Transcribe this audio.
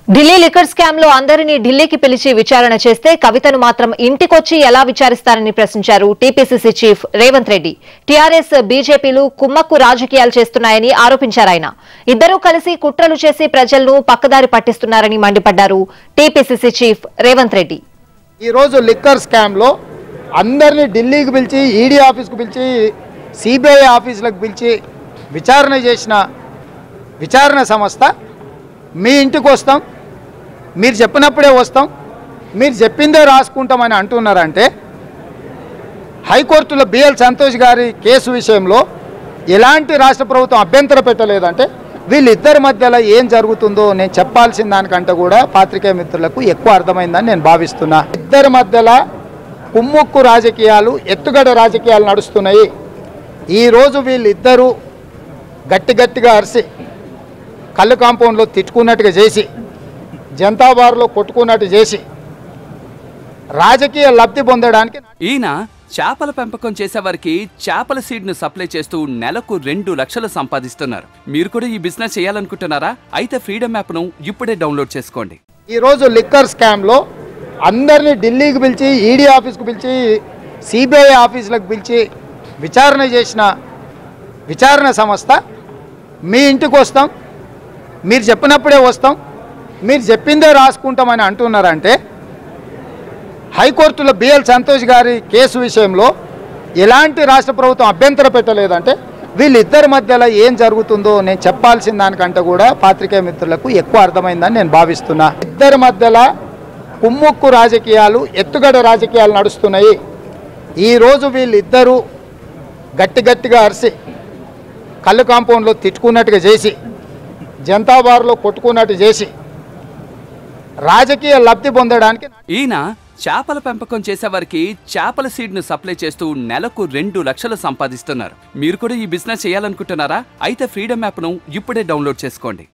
Delhi liquor scam లో అందరినీ ఢిల్లీకి పిలిచి విచారణ చేస్తే కవితను మాత్రం ఇంటికొచ్చి ఎలా విచారిస్తారని ప్రశ్నించారు TPCC chief Revanth Reddy TRS బీజేపీలు కుమ్మక్కు రాజకీయాలు చేస్తున్నాయని ఆరోపించారు ఆయన ఇద్దరూ కలిసి కుట్రలు చేసి ప్రజలను పక్కదారి పట్టిస్తున్నారని మండిపడ్డారు టీపీసీసీ చీఫ్ రేవంత్ రెడ్డి ఈరోజు లిక్కర్ స్కామ్లో అందరినీ ఢిల్లీకి పిలిచి ఈడీ ఆఫీస్కి పిలిచి సిబిఐ ఆఫీసులకు పిలిచి విచారణ చేసిన విచారణ సంస్థ మీ ఇంటికి వస్తాం మీరు చెప్పినప్పుడే వస్తాం మీరు చెప్పిందే రాసుకుంటామని అంటున్నారంటే హైకోర్టులో బిఎల్ సంతోష్ గారి కేసు విషయంలో ఎలాంటి రాష్ట్ర ప్రభుత్వం అభ్యంతరం పెట్టలేదంటే వీళ్ళిద్దరి మధ్యలో ఏం జరుగుతుందో నేను చెప్పాల్సిన దానికంటే కూడా పాత్రికేయ మిత్రులకు ఎక్కువ అర్థమైందని నేను భావిస్తున్నా ఇద్దరి మధ్యలో కుమ్ముక్కు రాజకీయాలు ఎత్తుగడ రాజకీయాలు నడుస్తున్నాయి ఈరోజు వీళ్ళిద్దరూ గట్టి గట్టిగా అరిసి కళ్ళు కాంపౌండ్లో తిట్టుకున్నట్టుగా చేసి జనతా బార్లో కొట్టుకున్నట్టు చేసి రాజకీయ లబ్ధి పొందడానికి ఈయన చేపల పెంపకం చేసేవారికి చేపల సీడ్ ను సప్లై చేస్తూ నెలకు రెండు లక్షలు సంపాదిస్తున్నారు మీరు కూడా ఈ బిజినెస్ చేయాలనుకుంటున్నారా అయితే ఫ్రీడమ్ యాప్ ను ఇప్పుడే డౌన్లోడ్ చేసుకోండి ఈరోజు లిక్కర్ స్కామ్లో అందరినీ ఢిల్లీకి పిలిచి ఈడీ ఆఫీస్కి పిలిచి సిబిఐ ఆఫీసులకు పిలిచి విచారణ చేసిన విచారణ సంస్థ మీ ఇంటికి వస్తాం మీరు చెప్పినప్పుడే వస్తాం మీరు చెప్పిందే రాసుకుంటామని అంటున్నారంటే హైకోర్టులో బిఎల్ సంతోష్ గారి కేసు విషయంలో ఎలాంటి రాష్ట్ర ప్రభుత్వం అభ్యంతరం పెట్టలేదంటే వీళ్ళిద్దరి మధ్యలో ఏం జరుగుతుందో నేను చెప్పాల్సిన దానికంటే కూడా పాత్రికేయ మిత్రులకు ఎక్కువ అర్థమైందని నేను భావిస్తున్నా ఇద్దరి మధ్యలో కుమ్ముక్కు రాజకీయాలు ఎత్తుగడ రాజకీయాలు నడుస్తున్నాయి ఈరోజు వీళ్ళిద్దరూ గట్టి గట్టిగా అరిసి కళ్ళు కాంపౌండ్లో తిట్టుకున్నట్టుగా చేసి జనతా బార్లో కొట్టుకున్నట్టు చేసి రాజకీయ లబ్ధి పొందడానికి ఈయన చేపల పెంపకం చేసేవారికి చేపల సీడ్ ను సప్లై చేస్తూ నెలకు రెండు లక్షలు సంపాదిస్తున్నారు మీరు కూడా ఈ బిజినెస్ చేయాలనుకుంటున్నారా అయితే ఫ్రీడమ్ యాప్ ను ఇప్పుడే డౌన్లోడ్ చేసుకోండి